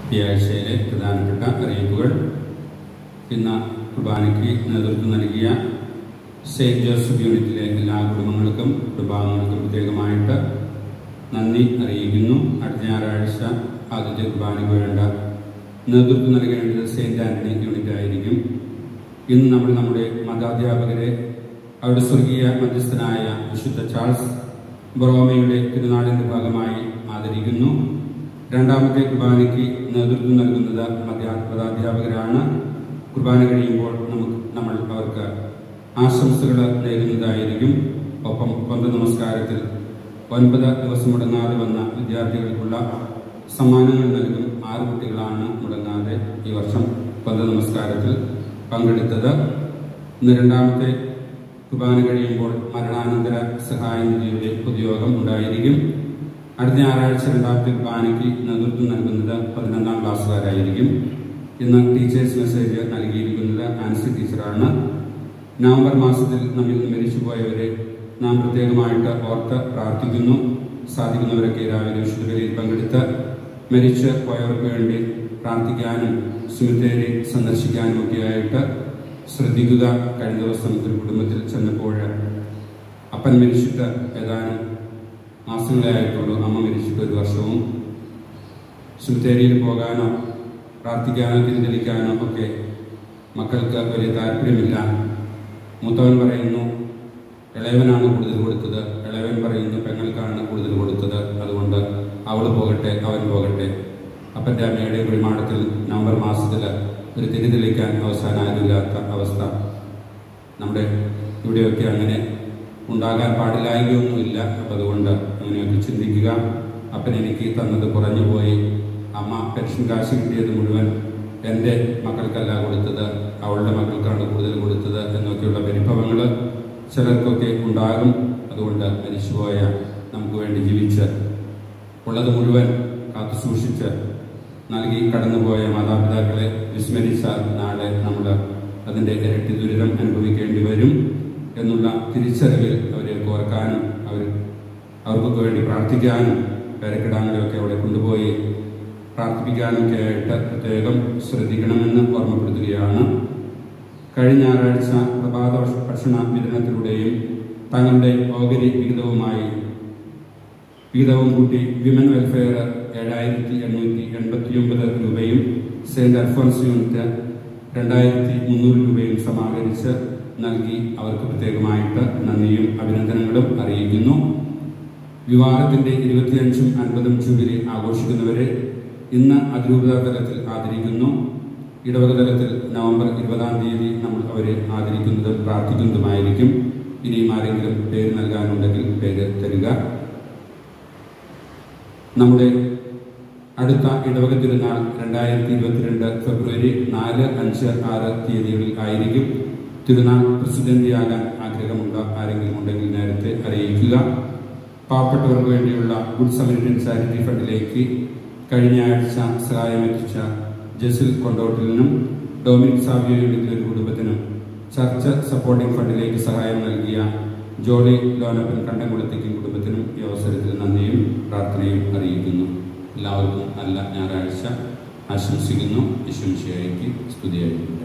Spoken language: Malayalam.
ഈ ആഴ്ചയിലെ പ്രധാനപ്പെട്ട അറിയിപ്പുകൾ ഇന്ന് കുർബാനയ്ക്ക് നേതൃത്വം നൽകിയ സെയിന്റ് ജോസഫ് യൂണിറ്റിലെ എല്ലാ കുടുംബങ്ങൾക്കും കുടുംബാംഗങ്ങൾക്കും പ്രത്യേകമായിട്ട് നന്ദി അറിയിക്കുന്നു അടുത്ത ഞായറാഴ്ച ആദ്യത്തെ കുർബാനയ്ക്ക് വേണ്ട നേതൃത്വം നൽകേണ്ടത് സെയിന്റ് ആന്റണി യൂണിറ്റ് ആയിരിക്കും ഇന്ന് നമ്മൾ നമ്മുടെ മതാധ്യാപകരെ അവരുടെ സ്വർഗീയ മധ്യസ്ഥനായ വിശുദ്ധ ചാൾസ് ബൊറോമയുടെ തിരുനാളിന്റെ ഭാഗമായി ആദരിക്കുന്നു രണ്ടാമത്തെ കുർബാനയ്ക്ക് നേതൃത്വം നൽകുന്നത് മധ്യ- മതാധ്യാപകരാണ് കുർബാന കഴിയുമ്പോൾ നമുക്ക് നമ്മൾ അവർക്ക് ആശംസകൾ നേരുന്നതായിരിക്കും ഒപ്പം കൊന്ത നമസ്കാരത്തിൽ ഒൻപത് ദിവസം മുടങ്ങാതെ വന്ന വിദ്യാർത്ഥികൾക്കുള്ള സമ്മാനങ്ങൾ നൽകും ആറ് കുട്ടികളാണ് മുടങ്ങാതെ ഈ വർഷം കൊന്ത നമസ്കാരത്തിൽ പങ്കെടുത്തത് ഇന്ന് രണ്ടാമത്തെ കുർബാന കഴിയുമ്പോൾ മരണാനന്തര സഹായ നിധിയുടെ പൊതുയോഗം ഉണ്ടായിരിക്കും അടുത്ത ഞായറാഴ്ച രണ്ടാമത്തെ കുർബാനയ്ക്ക് നേതൃത്വം നൽകുന്നത് പതിനൊന്നാം ക്ലാസ്സുകാരായിരിക്കും ഇന്ന് ടീച്ചേഴ്സ് മെസ്സേജ് നൽകിയിരിക്കുന്നത് ആൻസി ടീച്ചറാണ് നവംബർ മാസത്തിൽ നമ്മിൽ നിന്ന് മരിച്ചുപോയവരെ നാം പ്രത്യേകമായിട്ട് ഓർത്ത് പ്രാർത്ഥിക്കുന്നു സാധിക്കുന്നവരൊക്കെ രാവിലെ വിശുദ്ധ ബലിയിൽ പങ്കെടുത്ത് മരിച്ച് പോയവർക്ക് വേണ്ടി പ്രാർത്ഥിക്കാനും സുമിത്തേരി സന്ദർശിക്കാനും ഒക്കെയായിട്ട് ശ്രദ്ധിക്കുക കഴിഞ്ഞ ദിവസം ഒരു കുടുംബത്തിൽ ചെന്നപ്പോൾ അപ്പൻ മരിച്ചിട്ട് ഏതാനും മാസങ്ങളെ ആയിട്ടുള്ളൂ അമ്മ മരിച്ചിട്ട് ഒരു വർഷവും സുമിത്തേരിയിൽ പോകാനോ പ്രാർത്ഥിക്കാനോ തിരിതെളിക്കാനോ ഒക്കെ മക്കൾക്ക് വലിയ താല്പര്യമില്ല മൂത്തവൻ പറയുന്നു ഇളയവനാണ് കൂടുതൽ കൊടുത്തത് ഇളയവൻ പറയുന്നു പെങ്ങൾക്കാണ് കൂടുതൽ കൊടുത്തത് അതുകൊണ്ട് അവൾ പോകട്ടെ അവൻ പോകട്ടെ അപ്പൻ്റെ അമ്മയുടെ കുഴിമാടത്തിൽ നവംബർ മാസത്തിൽ ഒരു തിരിതെളിക്കാൻ അവസാനം ആരുമില്ലാത്ത അവസ്ഥ നമ്മുടെ ഇവിടെയൊക്കെ അങ്ങനെ ഉണ്ടാകാൻ പാടില്ലായകയൊന്നുമില്ല അപ്പം അതുകൊണ്ട് അങ്ങനെയൊക്കെ ചിന്തിക്കുക അപ്പൻ എനിക്ക് തന്നത് കുറഞ്ഞു പോയി അമ്മ പെൻഷൻ കാശ് കിട്ടിയത് മുഴുവൻ എൻ്റെ മക്കൾക്കല്ല കൊടുത്തത് അവളുടെ മക്കൾക്കാണ് കൂടുതൽ കൊടുത്തത് എന്നൊക്കെയുള്ള പരിഭവങ്ങൾ ചിലർക്കൊക്കെ ഉണ്ടാകും അതുകൊണ്ട് മരിച്ചുപോയ നമുക്ക് വേണ്ടി ജീവിച്ച് ഉള്ളത് മുഴുവൻ കാത്തു സൂക്ഷിച്ച് നൽകി കടന്നുപോയ മാതാപിതാക്കളെ വിസ്മരിച്ചാൽ നാളെ നമ്മൾ അതിൻ്റെ ഇരട്ടി ദുരിതം അനുഭവിക്കേണ്ടി വരും എന്നുള്ള തിരിച്ചറിവിൽ അവരെ ഓർക്കാനും അവർ അവർക്കൊക്കെ വേണ്ടി പ്രാർത്ഥിക്കാനും പേരക്കിടാങ്ങളെയൊക്കെ അവിടെ കൊണ്ടുപോയി പ്രാർത്ഥിപ്പിക്കാനൊക്കെ ആയിട്ട് പ്രത്യേകം ശ്രദ്ധിക്കണമെന്ന് ഓർമ്മപ്പെടുത്തുകയാണ് കഴിഞ്ഞ ഞായറാഴ്ച പ്രഭാത ഭക്ഷണ വിതരണത്തിലൂടെയും തങ്ങളുടെ ഓഹരി വിഹിതവുമായി വിഹിതവും കൂട്ടി വിമൻ വെൽഫെയർ ഏഴായിരത്തി എണ്ണൂറ്റി എൺപത്തി ഒമ്പത് രൂപയും സെന്റ് അൽഫോൻസ് യൂണിറ്റ് രണ്ടായിരത്തി മുന്നൂറ് രൂപയും സമാഹരിച്ച് നൽകി അവർക്ക് പ്രത്യേകമായിട്ട് നന്ദിയും അഭിനന്ദനങ്ങളും അറിയിക്കുന്നു വിവാഹത്തിന്റെ ഇരുപത്തിയഞ്ചും അൻപതും ജൂബിലി ആഘോഷിക്കുന്നവരെ ഇന്ന് അതിരൂപത തലത്തിൽ ആദരിക്കുന്നു ഇടവക തലത്തിൽ നവംബർ ഇരുപതാം തീയതി നമ്മൾ അവരെ ആദരിക്കുന്നതും പ്രാർത്ഥിക്കുന്നതുമായിരിക്കും ഇനിയും ആരെങ്കിലും പേര് നൽകാനുണ്ടെങ്കിൽ പേര് തരിക നമ്മുടെ അടുത്ത ഇടവക തിരുനാൾ രണ്ടായിരത്തി ഇരുപത്തിരണ്ട് ഫെബ്രുവരി നാല് അഞ്ച് ആറ് തീയതികളിൽ ആയിരിക്കും തിരുനാൾ പ്രസിഡന്റിയാകാൻ ആഗ്രഹമുള്ള ആരെങ്കിലും ഉണ്ടെങ്കിൽ നേരത്തെ അറിയിക്കുക പാവപ്പെട്ടവർക്ക് വേണ്ടിയുള്ള ഗുഡ് സമരിറ്റൻ ചാരിറ്റി ഫണ്ടിലേക്ക് കഴിഞ്ഞ ആഴ്ച സഹായം എത്തിച്ച ജസിൽ കൊണ്ടോട്ടിലിനും ഡൊമിനിക് സാവിയോ യൂണിറ്റിലെ ഒരു കുടുംബത്തിനും ചർച്ച് സപ്പോർട്ടിംഗ് ഫണ്ടിലേക്ക് സഹായം നൽകിയ ജോളി ലോനപ്പൻ കണ്ടംകുളത്തേക്കും കുടുംബത്തിനും ഈ അവസരത്തിൽ നന്ദിയും പ്രാർത്ഥനയും അറിയിക്കുന്നു എല്ലാവർക്കും നല്ല ഞായറാഴ്ച ആശംസിക്കുന്നു വിശ്വംശയായിക്ക് സ്തുതിയായിട്ടുണ്ട്